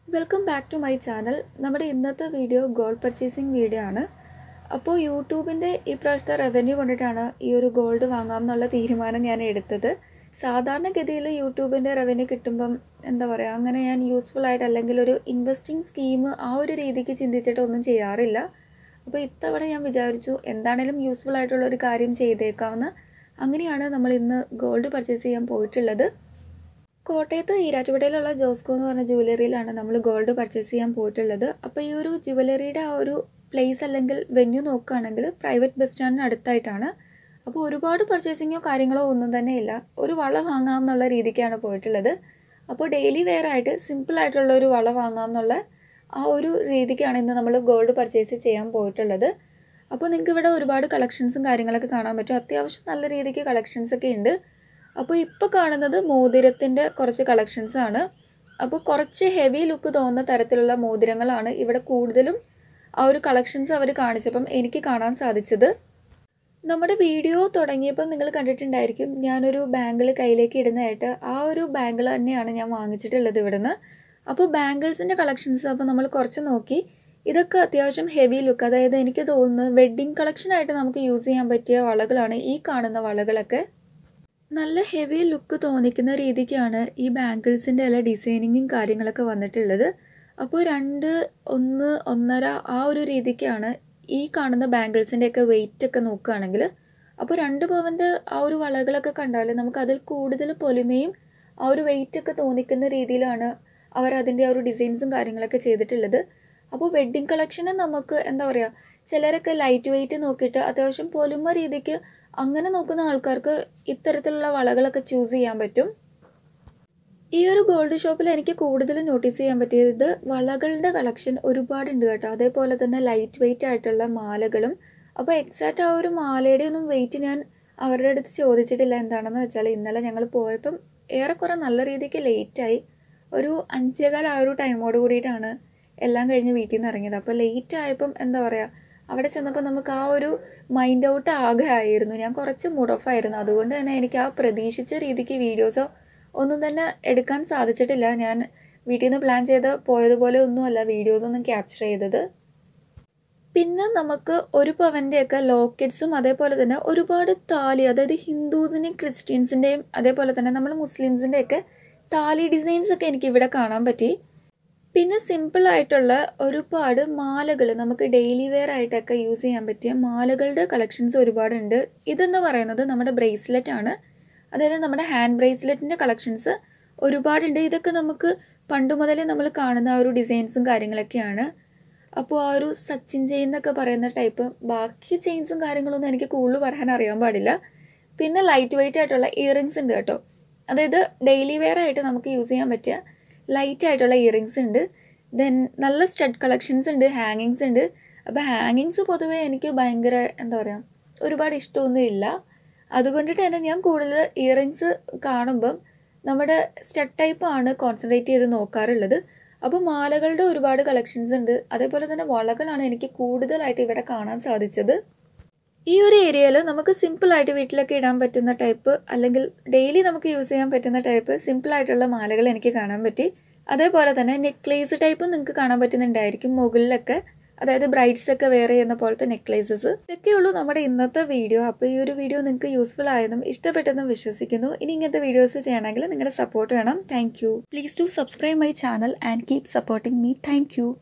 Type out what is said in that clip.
welcome back to my channel നമ്മുടെ ഇന്നത്തെ video gold purchasing video ആണ് അപ്പോൾ യൂട്യൂബിൻ്റെ ഈ പ്രാവശ്യത്തെ റവന്യൂ കൊണ്ടിട്ടാണ് ഈ ഒരു ഗോൾഡ് വാങ്ങാം എന്നുള്ള തീരുമാനം ഞാൻ എടുത്തത് സാധാരണഗതിയിൽ യൂട്യൂബിൻ്റെ റവന്യൂ കിട്ടുമ്പം എന്താ പറയുക അങ്ങനെ ഞാൻ യൂസ്ഫുൾ ആയിട്ട് അല്ലെങ്കിൽ ഒരു ഇൻവെസ്റ്റിംഗ് സ്കീം ആ ഒരു രീതിക്ക് ചിന്തിച്ചിട്ട് ഒന്നും ചെയ്യാറില്ല അപ്പോൾ ഇത്തവണ ഞാൻ വിചാരിച്ചു എന്താണേലും യൂസ്ഫുൾ ആയിട്ടുള്ള ഒരു കാര്യം ചെയ്തേക്കാമെന്ന് അങ്ങനെയാണ് നമ്മൾ ഇന്ന് ഗോൾഡ് പർച്ചേസ് ചെയ്യാൻ പോയിട്ടുള്ളത് കോട്ടയത്ത് ഈരാറ്റുപേട്ടയിലുള്ള ജോസ്കോ എന്ന് പറഞ്ഞ ജുവലറിയിലാണ് നമ്മൾ ഗോൾഡ് പർച്ചേസ് ചെയ്യാൻ പോയിട്ടുള്ളത് അപ്പോൾ ഈ ഒരു ജുവലറിയുടെ ആ ഒരു പ്ലേസ് അല്ലെങ്കിൽ വെന്യൂ നോക്കുകയാണെങ്കിൽ പ്രൈവറ്റ് ബസ് സ്റ്റാൻഡിന് അടുത്തായിട്ടാണ് അപ്പോൾ ഒരുപാട് പർച്ചേസിങ്ങോ കാര്യങ്ങളോ ഒന്നും തന്നെ ഇല്ല ഒരു വള വാങ്ങാം എന്നുള്ള രീതിക്കാണ് പോയിട്ടുള്ളത് അപ്പോൾ ഡെയിലി വെയർ ആയിട്ട് സിമ്പിൾ ആയിട്ടുള്ള ഒരു വള വാങ്ങാം എന്നുള്ള ആ ഒരു രീതിക്കാണ് ഇന്ന് നമ്മൾ ഗോൾഡ് പർച്ചേസ് ചെയ്യാൻ പോയിട്ടുള്ളത് അപ്പോൾ നിങ്ങൾക്ക് ഇവിടെ ഒരുപാട് കളക്ഷൻസും കാര്യങ്ങളൊക്കെ കാണാൻ പറ്റും അത്യാവശ്യം നല്ല രീതിക്ക് കളക്ഷൻസ് ഒക്കെ ഉണ്ട് അപ്പോൾ ഇപ്പോൾ കാണുന്നത് മോതിരത്തിൻ്റെ കുറച്ച് കളക്ഷൻസ് ആണ് അപ്പോൾ കുറച്ച് ഹെവി ലുക്ക് തോന്നുന്ന തരത്തിലുള്ള മോതിരങ്ങളാണ് ഇവിടെ കൂടുതലും ആ ഒരു കളക്ഷൻസ് അവർ കാണിച്ചപ്പം എനിക്ക് കാണാൻ സാധിച്ചത് നമ്മുടെ വീഡിയോ തുടങ്ങിയപ്പം നിങ്ങൾ കണ്ടിട്ടുണ്ടായിരിക്കും ഞാനൊരു ബാങ്കിൾ കയ്യിലേക്ക് ഇടുന്നതായിട്ട് ആ ഒരു ബാങ്കിൾ തന്നെയാണ് ഞാൻ വാങ്ങിച്ചിട്ടുള്ളത് ഇവിടുന്ന് അപ്പോൾ ബാങ്കിൾസിൻ്റെ കളക്ഷൻസ് അപ്പോൾ നമ്മൾ കുറച്ച് നോക്കി ഇതൊക്കെ അത്യാവശ്യം ഹെവി ലുക്ക് അതായത് എനിക്ക് തോന്നുന്നു വെഡ്ഡിങ് കളക്ഷനായിട്ട് നമുക്ക് യൂസ് ചെയ്യാൻ പറ്റിയ വളകളാണ് ഈ കാണുന്ന വളകളൊക്കെ നല്ല ഹെവി ലുക്ക് തോന്നിക്കുന്ന രീതിക്കാണ് ഈ ബാങ്കിൾസിൻ്റെ എല്ലാ ഡിസൈനിങ്ങും കാര്യങ്ങളൊക്കെ വന്നിട്ടുള്ളത് അപ്പോൾ രണ്ട് ഒന്ന് ഒന്നര ആ ഒരു രീതിക്കാണ് ഈ കാണുന്ന ബാങ്കിൾസിൻ്റെ ഒക്കെ വെയിറ്റ് ഒക്കെ നോക്കുകയാണെങ്കിൽ അപ്പോൾ രണ്ട് പവൻ്റെ ആ ഒരു വളകളൊക്കെ കണ്ടാൽ നമുക്ക് അതിൽ കൂടുതൽ പൊലിമയും ആ ഒരു വെയിറ്റ് ഒക്കെ തോന്നിക്കുന്ന രീതിയിലാണ് അവർ അതിൻ്റെ ആ ഒരു ഡിസൈൻസും കാര്യങ്ങളൊക്കെ ചെയ്തിട്ടുള്ളത് അപ്പോൾ വെഡ്ഡിങ് കളക്ഷന് നമുക്ക് എന്താ പറയുക ചിലരൊക്കെ ലൈറ്റ് വെയിറ്റ് നോക്കിയിട്ട് അത്യാവശ്യം പൊലിമ രീതിക്ക് അങ്ങനെ നോക്കുന്ന ആൾക്കാർക്ക് ഇത്തരത്തിലുള്ള വളകളൊക്കെ ചൂസ് ചെയ്യാൻ പറ്റും ഈ ഒരു ഗോൾഡ് ഷോപ്പിൽ എനിക്ക് കൂടുതൽ നോട്ടീസ് ചെയ്യാൻ പറ്റിയത് വളകളുടെ കളക്ഷൻ ഒരുപാടുണ്ട് കേട്ടോ അതേപോലെ തന്നെ ലൈറ്റ് വെയിറ്റ് ആയിട്ടുള്ള മാലകളും അപ്പോൾ എക്സാക്റ്റ് ആ ഒരു മാലയുടെ ഒന്നും വെയിറ്റ് ഞാൻ അവരുടെ അടുത്ത് ചോദിച്ചിട്ടില്ല എന്താണെന്ന് വെച്ചാൽ ഇന്നലെ ഞങ്ങൾ പോയപ്പം ഏറെക്കുറെ നല്ല രീതിക്ക് ലേറ്റായി ഒരു അഞ്ചേകാൽ ആ ഒരു ടൈമോട് കൂടിയിട്ടാണ് എല്ലാം കഴിഞ്ഞ് വീട്ടിൽ നിന്ന് ഇറങ്ങിയത് അപ്പോൾ ലേറ്റ് ആയപ്പം എന്താ പറയുക അവിടെ ചെന്നപ്പോൾ നമുക്ക് ആ ഒരു മൈൻഡ് ഔട്ട് ആകെ ആയിരുന്നു ഞാൻ കുറച്ച് മൂഡ് ഓഫ് ആയിരുന്നു അതുകൊണ്ട് തന്നെ എനിക്ക് ആ പ്രതീക്ഷിച്ച രീതിക്ക് വീഡിയോസോ ഒന്നും തന്നെ എടുക്കാൻ സാധിച്ചിട്ടില്ല ഞാൻ വീട്ടിൽ നിന്ന് പ്ലാൻ ചെയ്ത് പോയതുപോലെ ഒന്നുമല്ല വീഡിയോസ് ഒന്നും ക്യാപ്ചർ ചെയ്തത് പിന്നെ നമുക്ക് ഒരു പവൻ്റെയൊക്കെ ലോക്കറ്റ്സും അതേപോലെ തന്നെ ഒരുപാട് താലി അതായത് ഹിന്ദുസിൻ്റെയും ക്രിസ്ത്യൻസിൻ്റെയും അതേപോലെ തന്നെ നമ്മൾ മുസ്ലിംസിൻ്റെയൊക്കെ താലി ഡിസൈൻസ് ഒക്കെ എനിക്ക് ഇവിടെ കാണാൻ പറ്റി പിന്നെ സിമ്പിൾ ആയിട്ടുള്ള ഒരുപാട് മാലകൾ നമുക്ക് ഡെയിലി വെയർ ആയിട്ടൊക്കെ യൂസ് ചെയ്യാൻ പറ്റിയ മാലകളുടെ കളക്ഷൻസ് ഒരുപാടുണ്ട് ഇതെന്ന് പറയുന്നത് നമ്മുടെ ബ്രേസ്ലെറ്റ് ആണ് അതായത് നമ്മുടെ ഹാൻഡ് ബ്രേസ്ലെറ്റിൻ്റെ കളക്ഷൻസ് ഒരുപാടുണ്ട് ഇതൊക്കെ നമുക്ക് പണ്ട് മുതലേ നമ്മൾ കാണുന്ന ആ ഒരു ഡിസൈൻസും കാര്യങ്ങളൊക്കെയാണ് അപ്പോൾ ആ ഒരു സച്ചിൻ ചെയിൻ എന്നൊക്കെ പറയുന്ന ടൈപ്പ് ബാക്കി ചെയിൻസും കാര്യങ്ങളൊന്നും എനിക്ക് കൂടുതൽ പറയാൻ അറിയാൻ പാടില്ല പിന്നെ ലൈറ്റ് വെയിറ്റ് ആയിട്ടുള്ള ഇയറിങ്സ് ഉണ്ട് കേട്ടോ അതായത് ഡെയിലി വെയർ ആയിട്ട് നമുക്ക് യൂസ് ചെയ്യാൻ പറ്റിയ ലൈറ്റ് ആയിട്ടുള്ള ഇയറിങ്സ് ഉണ്ട് ദെൻ നല്ല സ്റ്റഡ് കളക്ഷൻസ് ഉണ്ട് ഹാങ്ങിങ്സ് ഉണ്ട് അപ്പോൾ ഹാങ്ങിങ്സ് പൊതുവേ എനിക്ക് ഭയങ്കര എന്താ പറയുക ഒരുപാട് ഇഷ്ടമൊന്നും ഇല്ല അതുകൊണ്ടിട്ട് തന്നെ ഞാൻ കൂടുതൽ ഇയറിങ്സ് കാണുമ്പം നമ്മുടെ സ്റ്റഡ് ടൈപ്പ് ആണ് കോൺസെൻട്രേറ്റ് ചെയ്ത് നോക്കാറുള്ളത് അപ്പോൾ മാലകളുടെ ഒരുപാട് കളക്ഷൻസ് ഉണ്ട് അതേപോലെ തന്നെ വളകളാണ് എനിക്ക് കൂടുതലായിട്ട് ഇവിടെ കാണാൻ സാധിച്ചത് ഈ ഒരു ഏരിയയിൽ നമുക്ക് സിമ്പിളായിട്ട് വീട്ടിലൊക്കെ ഇടാൻ പറ്റുന്ന ടൈപ്പ് അല്ലെങ്കിൽ ഡെയിലി നമുക്ക് യൂസ് ചെയ്യാൻ പറ്റുന്ന ടൈപ്പ് സിമ്പിളായിട്ടുള്ള മാലകൾ എനിക്ക് കാണാൻ പറ്റി അതേപോലെ തന്നെ നെക്ലേസ് ടൈപ്പും നിങ്ങൾക്ക് കാണാൻ പറ്റുന്നുണ്ടായിരിക്കും മുകളിലൊക്കെ അതായത് ബ്രൈഡ്സ് ഒക്കെ വെയർ ചെയ്യുന്ന പോലത്തെ നെക്ലേസസ് ഇതൊക്കെയുള്ളൂ നമ്മുടെ ഇന്നത്തെ വീഡിയോ അപ്പോൾ ഈ ഒരു വീഡിയോ നിങ്ങൾക്ക് യൂസ്ഫുൾ ആയതും ഇഷ്ടപ്പെട്ടെന്നും വിശ്വസിക്കുന്നു ഇനി ഇങ്ങനത്തെ വീഡിയോസ് ചെയ്യണമെങ്കിൽ നിങ്ങളുടെ സപ്പോർട്ട് വേണം thank you please to subscribe my channel and keep supporting me thank